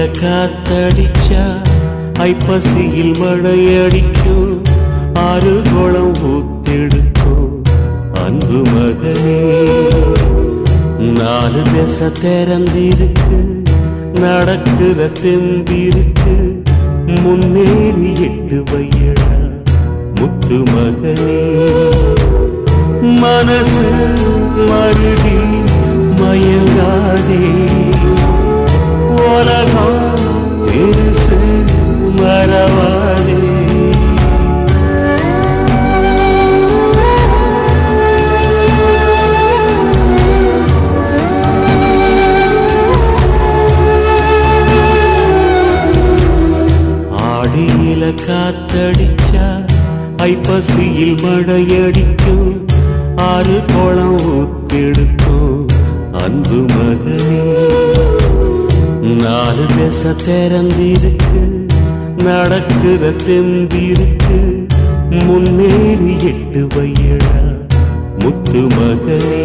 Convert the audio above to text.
காத்தடிச்சா ஐப்பசியில் மழையடிக்கும் ஆறு குளம் ஊத்தெடுக்கும் அன்பு மகனே நாலு திசை திறந்திருக்கு நடக்கிற தெம்பிருக்கு முன்னேறி எட்டு வையடா முத்து மகனே மனசு மருதி மயங்காதே உலகம் பெருசு மறவாதே ஆடியில காத்தடிச்சா ஐப்பசியில் மழையடிக்கும் ஆறு குளம் ஊத்தெடுக்கும் அன்பு மகனே நாலு திசை திறந்திருக்கு நடக்கிற தெம்பிருக்கு முன்னேறி எட்டு வையடா முத்து மகனே